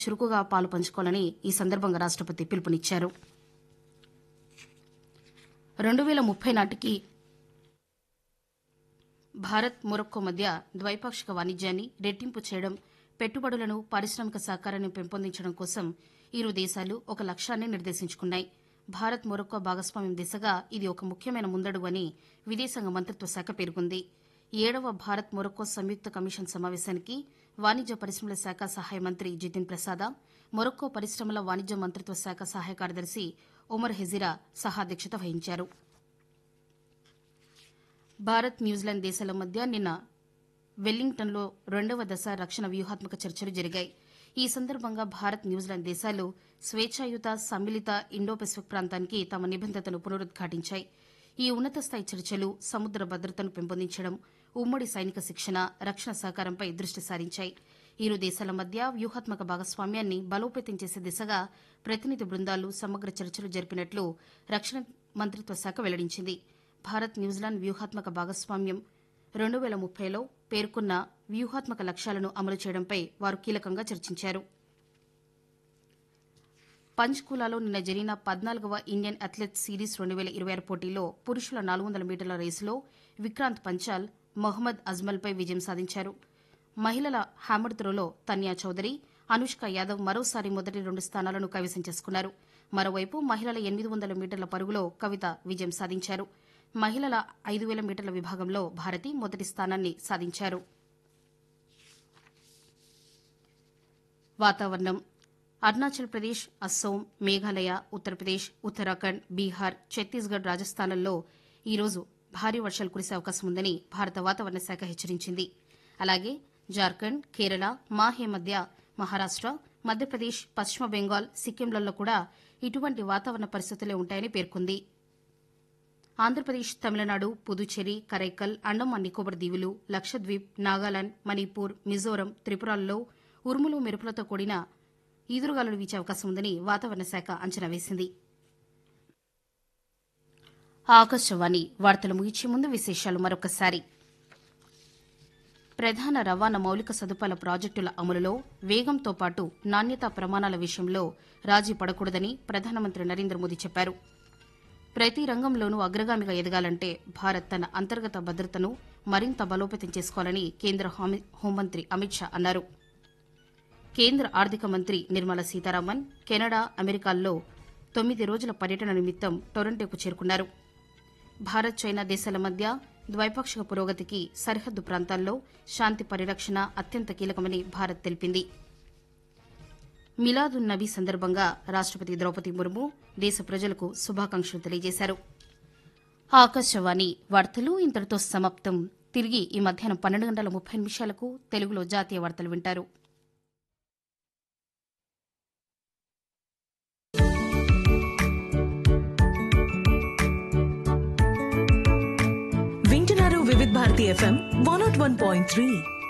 చురుకుగా పాలు పంచుకోవాలని ఈ సందర్భంగా రాష్టపతి పిలుపునిచ్చారు రెండు వేల ముప్పై నాటికి భారత్ మొరక్కో మధ్య ద్వైపాక్షిక వాణిజ్యాన్ని రెట్టింపు చేయడం పెట్టుబడులను పారిశ్రామిక సహకారాన్ని పెంపొందించడం కోసం ఇరు దేశాలు ఒక లక్ష్యాన్ని నిర్దేశించుకున్నాయి భారత్ మొరక్కో భాగస్వామ్యం దిశగా ఇది ఒక ముఖ్యమైన ముందడుగు అని విదేశాంగ మంత్రిత్వ శాఖ పేర్కొంది ఏడవ భారత్ మొరక్కో సంయుక్త కమిషన్ సమావేశానికి వాణిజ్య పరిశ్రమల శాఖ సహాయ మంత్రి జితిన్ ప్రసాద మొరక్కో పరిశ్రమల వాణిజ్య మంత్రిత్వ శాఖ సహాయ కార్యదర్శి ఒమర్ హెజిరా సహాధ్యక్షత వహించారు భారత్ న్యూజిలాండ్ దేశాల మధ్య నిన్న వెల్లింగ్టన్లో రెండవ దశ రక్షణ వ్యూహాత్మక చర్చలు జరిగాయి ఈ సందర్భంగా భారత్ న్యూజిలాండ్ దేశాలు స్వేచ్ఛాయుత సమ్మిళిత ఇండో పెసిఫిక్ ప్రాంతానికి తమ నిబంధతను పునరుద్ఘాటించాయి ఈ ఉన్నత స్థాయి చర్చలు సముద్ర భద్రతను పెంపొందించడం ఉమ్మడి సైనిక శిక్షణ రక్షణ సహకారంపై దృష్టి సారించాయి ఇరు దేశాల మధ్య వ్యూహాత్మక భాగస్వామ్యాన్ని బలోపేతం చేసే దిశగా ప్రతినిధి బృందాలు సమగ్ర చర్చలు జరిపినట్లు రక్షణ మంత్రిత్వ శాఖ వెల్లడించింది భారత్ న్యూజిలాండ్ వ్యూహాత్మక భాగస్వామ్యం రెండు వేల ముప్పైలో పేర్కొన్న వ్యూహాత్మక లక్ష్యాలను అమలు చేయడంపై వారు కీలకంగా చర్చించారు పంచ్కులాలో నిన్న జరిగిన పద్నాలుగవ ఇండియన్ అథ్లెట్స్ సిరీస్ రెండు వేల ఇరవై ఆరు పోటీలో పురుషుల నాలుగు వందల మీటర్ల రేసులో విక్రాంత్ పంచాల్ మొహమ్మద్ అజ్మల్పై విజయం సాధించారు మహిళల హ్యామర్ త్రోలో తన్యా చౌదరి అనుష్క యాదవ్ మరోసారి మొదటి రెండు స్థానాలను కైవసం చేసుకున్నారు మరోవైపు మహిళల ఎనిమిది వందల మీటర్ల పరుగులో కవిత విజయం సాధించారు మహిళల ఐదు వేల మీటర్ల విభాగంలో భారతి మొదటి స్థానాన్ని సాధించారు వాతావరణం అరుణాచల్ ప్రదేశ్ అస్సోం మేఘాలయ ఉత్తరప్రదేశ్ ఉత్తరాఖండ్ బీహార్ ఛత్తీస్గఢ్ రాజస్థాన్లలో ఈరోజు భారీ వర్షాలు కురిసే అవకాశం ఉందని భారత వాతావరణ శాఖ హెచ్చరించింది అలాగే జార్ఖండ్ కేరళ మాహే మధ్య మహారాష్ట మధ్యప్రదేశ్ పశ్చిమ బెంగాల్ సిక్కింలలో కూడా ఇటువంటి వాతావరణ పరిస్థితులే ఉంటాయని పేర్కొంది ఆంధ్రప్రదేశ్ తమిళనాడు పుదుచ్చేరి కరైకల్ అండమాన్ నికోబార్ దీవులు లక్షద్వీప్ నాగాలాండ్ మణిపూర్ మిజోరం త్రిపురల్లో ఉరుములు మెరుపులతో కూడిన ఈదురుగాలులు వీచే అవకాశం ఉందని వాతావరణ శాఖ అంచనా వేసింది ఆకాశవాణి వార్తలు ముగించే ముందు విశేషాలు మరొకసారి ప్రధాన రవాణా మౌలిక సదుపాయాల ప్రాజెక్టుల అమలులో వేగంతో పాటు నాణ్యతా ప్రమాణాల విషయంలో రాజీ పడకూడదని ప్రధానమంత్రి నరేంద్ర మోదీ చెప్పారు ప్రతి రంగంలోనూ అగ్రగామిగా ఎదగాలంటే భారత్ తన అంతర్గత భద్రతను మరింత బలోపేతం చేసుకోవాలని కేంద్ర హామీ- హోంమంత్రి అమిత్ షా అన్నారు కేంద్ర ఆర్థిక మంత్రి నిర్మలా సీతారామన్ కెనడా అమెరికాల్లో తొమ్మిది రోజుల పర్యటన నిమిత్తం టొరంటోకు చేరుకున్నారు భారత్ చైనా దేశాల మధ్య ద్వైపాక్షిక పురోగతికి సరిహద్దు ప్రాంతాల్లో శాంతి పరిరక్షణ అత్యంత కీలకమని భారత్ తెలిపింది మిలాదున్ నబీ సందర్భంగా రాష్టపతి ద్రౌపది ముర్ము దేశ ప్రజలకు శుభాకాంక్షలు తెలియజేశారు ఆకాశవాణి వార్తలు ఇంతటితో సమాప్తం తిరిగి ఈ మధ్యాహ్నం పన్నెండు గంటల ముప్పై నిమిషాలకు తెలుగులో జాతీయ వార్తలు వింటారు వింటున్నారు Vividh Bharati FM one naught one point three